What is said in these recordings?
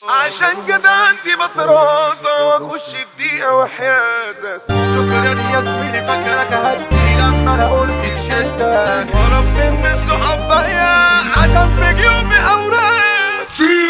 عشان كده انت بطرازة واخش في دقيقة وحيازة شكرا يا زميلي فاكرك هدي لما انا قلت بشدة ورب من الصحاب بيا عشان في جيوبي اوراق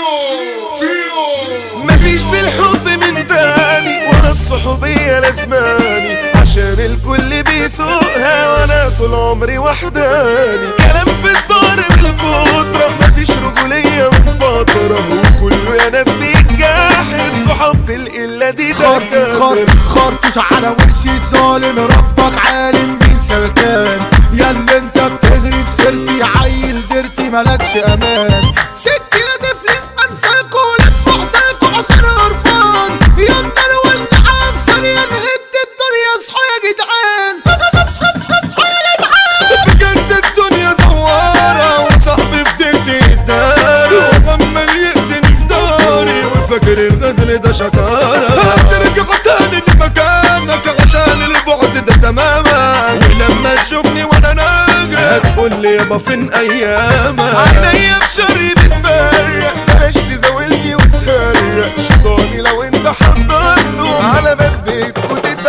مفيش بالحب من تاني ولا الصحوبية لازماني عشان الكل بيسوقها وانا طول عمري وحداني كلام في الدار بالكترة مفيش رجولية من فترة وكله يا ناس بيتجاحد صحاب في القلة دي خر دكاترة خرطوش على وشي ظالم ربك عالم مين سلكان يا اللي انت بتغري في سيرتي عيل درتي مالكش امان ستي لا تفلت امثالكوا لا تحصلكوا عشان قرفان يا النار ولعان ثانية نهد الدنيا اصحوا يا جدعان اصحوا يا جدعان بجد الدنيا دوارة وصاحبي بديتي الدار وغمال يأذني في داري وفاكر الغدر ده شطارة هترجع تاني لمكانك عشان البعد ده تماما ولما تشوفني وانا ناجح هتقول لي يابا فين ايامك عينيا بشري بتبرق بلاش تزاولني وتهرق شيطاني لو انت حضرته على باب بيت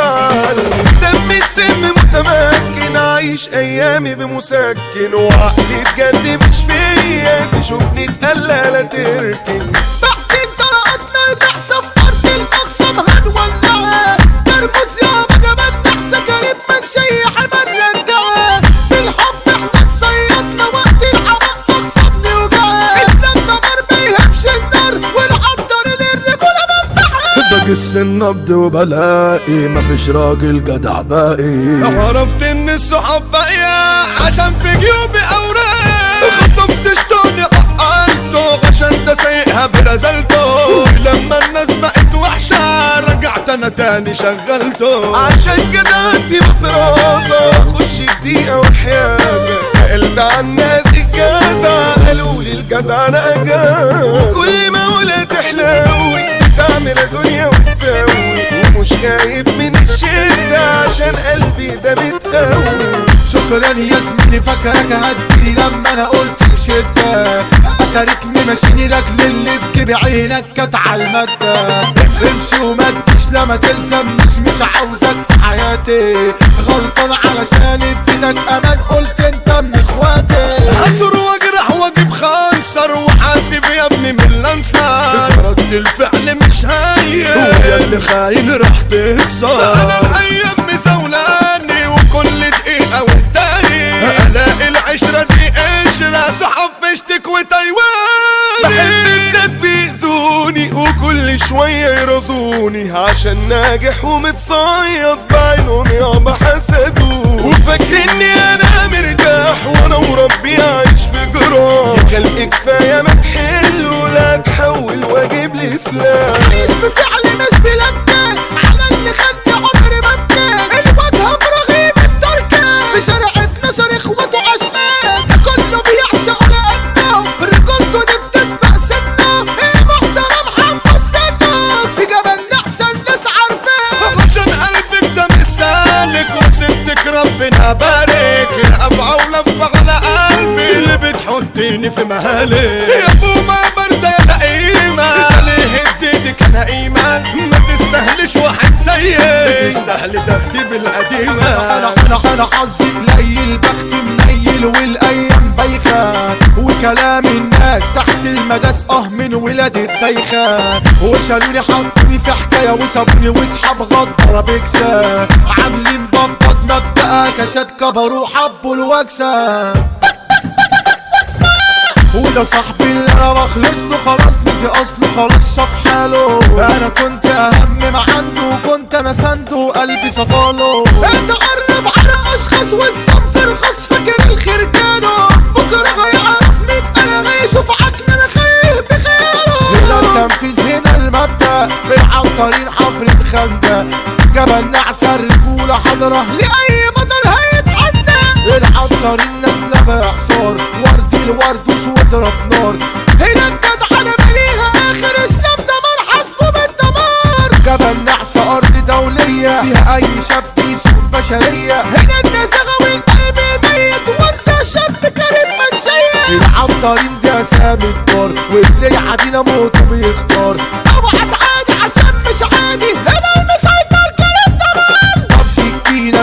وتتعلم دمي السم متمكن عايش ايامي بمسكن وعقلي بجد مش فيا تشوفني تقلى لا تركن تحت طلقتنا البحثة في أرض الأقصى هنولعها ترمس يا جبل نحسة قريب من شيح المرجعة بالحب احنا تصيدنا وقت الحماق أقصدني وجعها إسلامنا نار ما يهبش النار والعنتر للرجولة منبعها بقص النبض وبلاقي مفيش راجل جدع باقي عرفت ان الصحاب باقية عشان في جيوبي اوراق خطفت شطوني عقلته عشان ده سايقها برزلته لما الناس بقت وحشة رجعت انا تاني شغلته عشان كده انت بطرازة خش في دقيقة وحيازة سألت عن ناس الجدع قالوا لي الجدع انا اجاز وكل ما ولا تحلوي تعمل الدنيا وتساوي ومش خايف من الشدة عشان قلبي ده متقوي شكرا يا زميلي فاكرك هدي لما انا قلت بشدة اتاريك ممشيني رجل اللي في جيب عينك كانت على المادة امشي وما تجيش لما تلزمنيش مش عاوزك في حياتي غلطان علشان اديتك امان قلت انت من اخواتي حصر واجرح واجيب خنصر وحاسب يا ابني من الانصار رد الفعل مش هايل ويا اللي خاين راح تخسر انا الايام مزولاني وكل دقيقة والتاني الاقي العشرة دي قشرة صحاب فشتك وتايواني بحب الناس بيأذوني وكل شوية يرزوني عشان ناجح ومتصيد بعينهم يابا حسدوني وفاكرني انا مرتاح وانا وربي عايش في جراح يا خلق كفاية ما تحل ولا تحول واجيب لي سلاح عايش بفعل مش بلبكة على اللي خدني عمري ما ابكى الوجه برغيب التركة في شارع 12 اخوته عشقان كله بيعشق على قدنا رجولته دي بتسبق سنه المحترم حمو السنه في جبل نحسن الناس عارفاه عشان قلبك ده مش سالك وسبتك ربنا بارك ابعى ولف على قلبي اللي بتحطيني في مهالك يا فوما باردة يا لئيمة ليه اديتك انا قيمة ما تستاهلش واحد سيء تستاهلي تاخدي بالقديمة انا انا انا حظي قليل بختي منيل والايام بايخه وكلام الناس تحت المداس اه من ولاد الدايخه وشالوني حطوني في حكايه وسابوني واصحاب غدره بكسه عاملين بطط مبدأ كشات كبروا حبوا الوكسه وده صاحبي اللي انا بخلص له خلاص نسي اصله خلاص شاف حاله انا كنت اهم ما عنده وكنت انا سنده وقلبي صفاله اتعرف على اشخاص والصنف رخص فاكر الخير كانوا بكره هيعرف مين انا هيشوف عكن انا خايف بخيره هنا التنفيذ هنا المبدأ في العنطرين حفر الخندق جبل نعسة الرجولة حضرة لأي بطل هيتحدى العنطرين نازلة بإعصار ورد الورد واضرب نار هنا الجدع انا مليها اخر اسلام دمار حسبه بالدمار جبل نعسة ارض دولية فيها اي شاب يسوق بشرية هنا النزغة والقلب الميت وانسى شاب كريم منشية العنطرين ده سام الدار واللي يعدينا فينا موته بيختار اوعى تعادي عشان مش عادي هنا المسيطر كلام تمام طب سكينة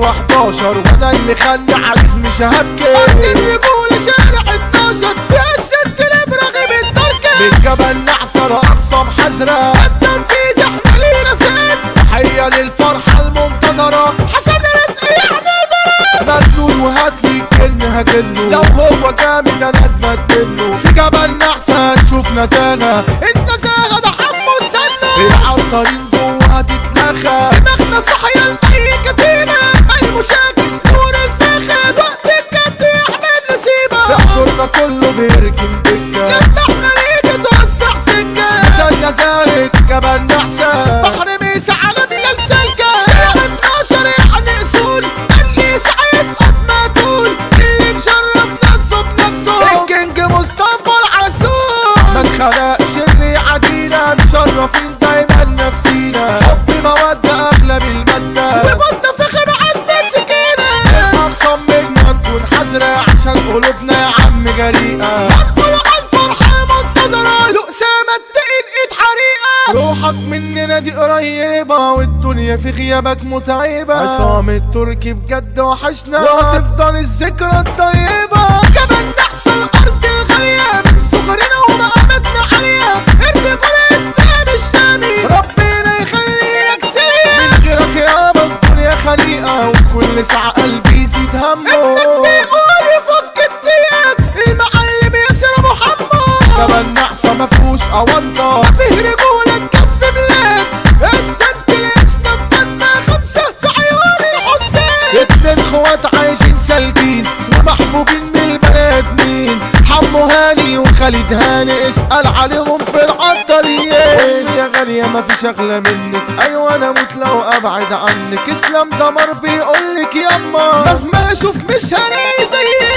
111 وانا اللي خلي عليك مش هبكي ارض الرجولة شارع 12 فيها الشد الابرغ من تركة من جبل نعسر اقصى محزرة التنفيذ احنا لينا سد تحية للفرحة المنتظرة حسن رزق يعني البلد مجنون وهاتلي كلمة هجله لو هو جامد انا اتبدله في جبل نعسة تشوف نزاهة النزاهة ده حمو السنة العطارين جوه هتتلخى دماغنا صاحية لأي كتيبة المشاكس نور الفخر وقت الجد يحمل نسيبة احضرنا كله بيركن دكة لما احنا نيجي توسع سكة مثال زاهد جبل نحسة بحر ميسا على بلال سلكة شارع 12 يعني اصول اللي يسعى يسقط ماتول اللي مشرف نفسه بنفسه الكينج مصطفى العسول ما اتخلقش اللي عدينا مشرفين دايما نفسينا حب مودة اغلى من المادة وبطة فخر عزم سكينة اخصم منا تكون حذرة عشان قلوبنا يا عم جريئة هنقول عن فرحة منتظرة لقسامة تقل ايد حريقة روحك مننا دي قريبة والدنيا في غيابك متعبة عصام التركي بجد وحشنا وهتفضل الذكرى الطيبة جبل نحصل الأرض الغالية من صغرنا ومقامتنا عالية الرجولة إسلام الشامي ربنا يخليك سليم من غيرك يابا الدنيا خنيقة وكل ساعة قلبي يزيد همه ابنك بيقول يفك الديات المعلم ياسر محمد جبل نحصة مفهوش أونطة فيه رجولة تكفي بلاد السد الإسلام فتنا خمسة في عيون الحسين اتنين اخوات عايشين سالكين ومحبوبين من البنات مين حمو هاني وخالد هاني اسأل عليهم في العطارية يا غالية مفيش اغلى منك ايوه انا اموت لو ابعد عنك اسلام دمر بيقولك ياما مهما اشوف مش هلاقي زيك